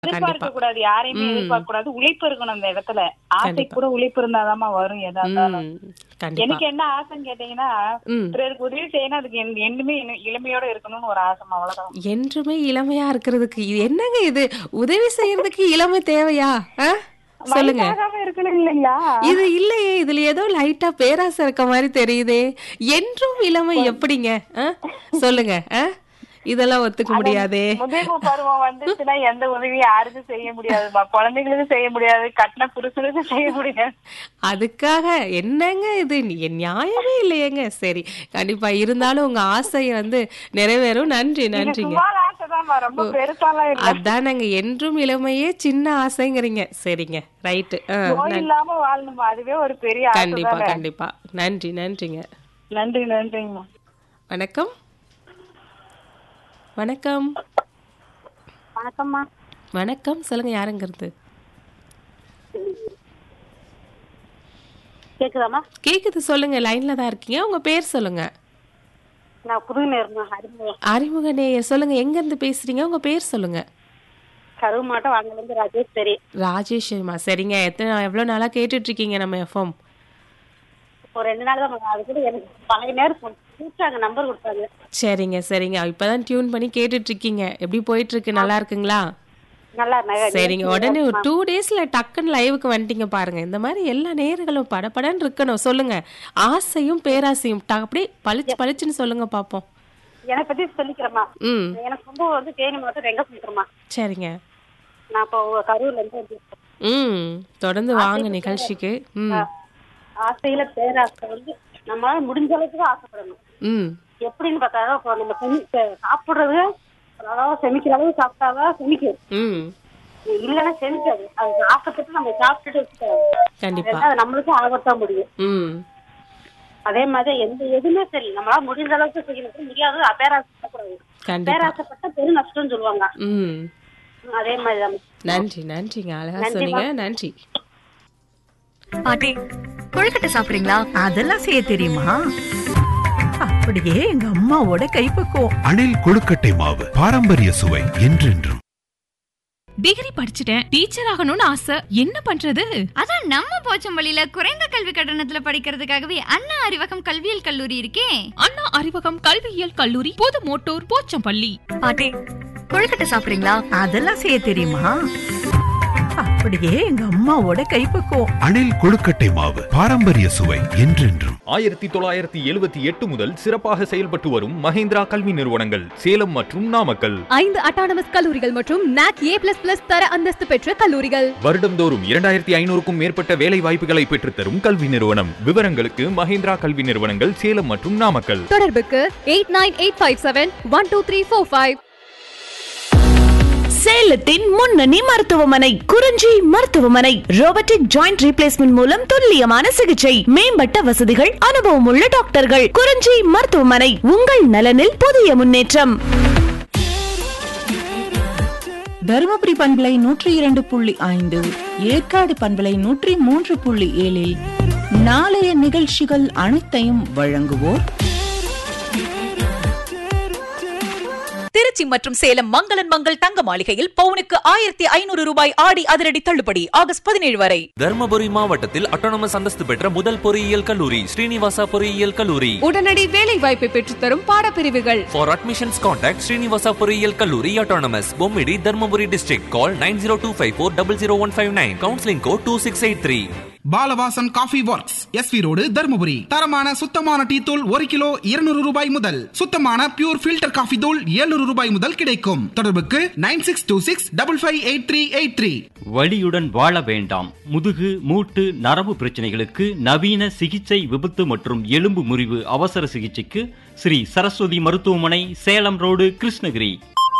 எதிர்பார்க்க கூடாது யாரையுமே ம். எதிர்பார்க்க கூடாது உழைப்பு இருக்கணும் அந்த இடத்துல ஆசை கண்டிப்பா. கூட உழைப்பு இருந்தாதாம்மா வரும் எதா இருந்தாலும் ம், கண்டிப்பா எனக்கு என்ன ஆசைன்னு கேட்டீங்கன்னா ம். பிறருக்கு உதவி செய்யணும் அதுக்கு என்- என்னுமே இன- இளமையோட இருக்கணும்னு ஒரு ஆசை அவ்வளவுதான் என்றுமே இளமையா இருக்கிறதுக்கு இது என்னங்க இது உதவி செய்யறதுக்கு இளமை தேவையா ஆ? சொல்லுங்க வயசாகாம இருக்கணும் இல்லைங்களா இது இல்லையே இதுல ஏதோ லைட்டா பேராசை இருக்க மாதிரி தெரியுதே என்றும் இளமை எப்படிங்க ஆ? சொல்லுங்க ஆ? இதெல்லாம் ஒத்துக்க முடியாதே முதிர்வு பருவம் வந்துச்சுன்னா எந்த உதவியும் யாருக்கும் செய்ய முடியாதுமா குழந்தைங்களுக்கும் செய்ய முடியாது கட்டின புருஷனுக்கும் செய்ய முடியாது அதுக்காக என்னங்க இது நீ- நியாயமே இல்லையேங்க சரி கண்டிப்பா இருந்தாலும் உங்க ஆசை வந்து நிறைவேறும் நன்றி இது நன்றிங்க சுமார் ஆசைதான்மா ரொம்ப பெருசாலாம் இல்ல அதானங்க என்றும் இளமையே சின்ன ஆசைங்கிறீங்க சரிங்க ரைட்டு நோய் இல்லாம வாழணுமா அதுவே ஒரு பெரிய ஆசை கண்டிப்பா தானே கண்டிப்பா நன்றி நன்றிங்க நன்றி நன்றிங்கம்மா வணக்கம் வணக்கம் வணக்கம்மா வணக்கம் சொல்லுங்க யாருங்கிறது கேக்குதாம்மா கேக்குது சொல்லுங்க லைன்ல தான் இருக்கீங்க உங்க பேர் சொல்லுங்க நான் புது நேரம் அறிமுகம் அறிமுக நேயர் சொல்லுங்க எங்க இருந்து பேசுறீங்க உங்க பேர் சொல்லுங்க கருவு மாட்டம் வாங்கல இருந்து ராஜேஷ் சரி ராஜேஷ்மா சரிங்க எத்தனை எவ்வளவு நாளா கேட்டுட்டு இருக்கீங்க நம்ம எஃப்எம் ஒரு ரெண்டு நாள் தான் அது கூட எனக்கு பழைய நேரம் கூப்பிட்டாங்க நம்பர் கொடுத்தாங்க சரிங்க சரிங்க இப்பதான் டியூன் பண்ணி கேட்டுட்டு இருக்கீங்க எப்படி போயிட்டு இருக்கு நல்லா இருக்குங்களா நல்லா சரிங்க உடனே ஒரு டூ டேஸ்ல டக்குன்னு லைவுக்கு வந்துட்டீங்க பாருங்க இந்த மாதிரி எல்லா நேர்களும் படபடன்னு இருக்கணும் சொல்லுங்க ஆசையும் பேராசையும் ட- அப்படியே பளிச்சு பளிச்சுன்னு சொல்லுங்க பாப்போம் என்னை பத்தி சொல்லிக்கிறேம்மா ம் எனக்கு ரொம்ப வந்து தேனி மாவட்டம் ரெங்க சொல்லிக்கிறேம்மா சரிங்க நான் இப்போ கரூர்ல இருந்து வந்திருக்கேன். ம் தொடர்ந்து வாங்க நிகழ்ச்சிக்கு ம் ஆசையில பேராசை வந்து நம்மளால முடிஞ்ச அளவுக்கு தான் ஆசைப்படணும் ம் எப்படின்னு பார்த்தாலும் இப்போ நம்ம செமி- செ- சாப்பிடுறது அதாவது செமிக்கிற அளவு சாப்பிட்டாதான் செமிக்கும் ம் இல்லைன்னா செமிக்காது அது ஆசைப்பட்டு நம்ம சாப்பிட்டுட்டு வச்சுக்கலாம் கண்டிப்பா அது நம்மளுக்கும் ஆபத்தான் முடியும் ம் அதே மாதிரி எந்த எதுவுமே சரி நம்மளால முடிஞ்ச அளவுக்கு செய்யணும் முடியாது பேராசைப்படக்கூடாது கண்டிப்பா பேராசைப்பட்ட பெரு நஷ்டம்னு சொல்லுவாங்க ம் அதே மாதிரி நன்றி நன்றிங்க அழகா சொன்னீங்க நன்றி பாட்டி கொழுக்கட்டை சாப்பிடுறீங்களா அதெல்லாம் செய்ய தெரியுமா அப்படியே எங்க அம்மாவோட கைப்பக்குவம் அணில் கொழுக்கட்டை மாவு பாரம்பரிய சுவை என்றென்றும் டிகிரி படிச்சுட்டேன் டீச்சர் ஆகணும்னு ஆசை என்ன பண்றது அதான் நம்ம போச்சம்பள்ளியில குறைந்த கல்வி கட்டணத்துல படிக்கிறதுக்காகவே அண்ணா அறிவகம் கல்வியியல் கல்லூரி இருக்கே அண்ணா அறிவகம் கல்வியியல் கல்லூரி புது மோட்டோர் போச்சம்பள்ளி பாட்டி கொழுக்கட்டை சாப்பிடுறீங்களா அதெல்லாம் செய்ய தெரியுமா அப்படியே எங்க அம்மாவோட கைப்பக்குவம் அணில் கொழுக்கட்டை மாவு பாரம்பரிய சுவை என்றென்றும் ஆயிரத்தி தொள்ளாயிரத்தி எழுபத்தி எட்டு முதல் சிறப்பாக செயல்பட்டு வரும் மஹேந்திரா கல்வி நிறுவனங்கள் சேலம் மற்றும் நாமக்கல் ஐந்து அட்டானமஸ் கல்லூரிகள் மற்றும் நாக் ஏ பிளஸ் பிளஸ் தர அந்தஸ்து பெற்ற கல்லூரிகள் வருடந்தோறும் இரண்டாயிரத்தி ஐநூறுக்கும் மேற்பட்ட வேலை வாய்ப்புகளை பெற்றுத்தரும் கல்வி நிறுவனம் விவரங்களுக்கு மஹேந்திரா கல்வி நிறுவனங்கள் சேலம் மற்றும் நாமக்கல் தொடர்புக்கு eight nine eight five seven one two three four five சேலத்தின் முன்னணி மருத்துவமனை குறிஞ்சி மருத்துவமனை ரோபோட்டிக் ஜாயிண்ட் ரீப்ளேஸ்மெண்ட் மூலம் துல்லியமான சிகிச்சை மேம்பட்ட வசதிகள் அனுபவமுள்ள டாக்டர்கள் குறிஞ்சி மருத்துவமனை உங்கள் நலனில் புதிய முன்னேற்றம் தருமபுரி பண்பலை நூற்றி இரண்டு புள்ளி ஐந்து ஏற்காடு பண்பலை நூற்றி மூன்று புள்ளி ஏழில் நாளைய நிகழ்ச்சிகள் அனைத்தையும் வழங்குவோர் திருச்சி மற்றும் சேலம் மங்களன் மங்கள் தங்க மாளிகையில் பவுனுக்கு ஆயிரத்தி ஐநூறு ரூபாய் ஆடி அதிரடி தள்ளுபடி ஆகஸ்ட் பதினேழு வரை தர்மபுரி மாவட்டத்தில் அட்டானமஸ் அந்தஸ்து பெற்ற முதல் பொறியியல் கல்லூரி ஸ்ரீனிவாசா பொறியியல் கல்லூரி உடனடி வேலை வாய்ப்பை பெற்றுத்தரும் பாடப்பிரிவுகள் ஃபார் அட்மிஷன்ஸ் கான்டாக்ட் ஸ்ரீனிவாசா பொறியியல் கல்லூரி autonomous Bommidi Dharmapuri district call nine zero two five four double zero one five nine counselling code two six eight three Balavasan coffee works SV road Dharmapuri தரமான சுத்தமான டீ தூள் ஒரு கிலோ இருநூறு ரூபாய் முதல் சுத்தமான பியூர் ஃபில்டர் காஃபி தூள் 700 ரூபாய் முதல் கிடைக்கும் தொடர்புக்கு nine six two six double five eight three eight three வலியுடன் வாழ வேண்டாம் முதுகு மூட்டு நரம்பு பிரச்சனைகளுக்கு நவீன சிகிச்சை விபத்து மற்றும் எலும்பு முறிவு அவசர சிகிச்சைக்கு ஸ்ரீ சரஸ்வதி மருத்துவமனை சேலம் ரோடு கிருஷ்ணகிரி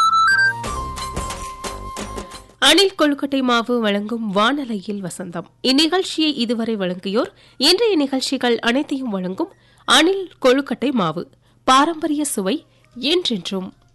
அணில் கொழுக்கட்டை மாவு வழங்கும் வானலையில் வசந்தம் இந்நிகழ்ச்சியை இதுவரை வழங்கியோர் இன்றைய நிகழ்ச்சிகள் அனைத்தையும் வழங்கும் அணில் கொழுக்கட்டை மாவு பாரம்பரிய சுவை என்றென்றும்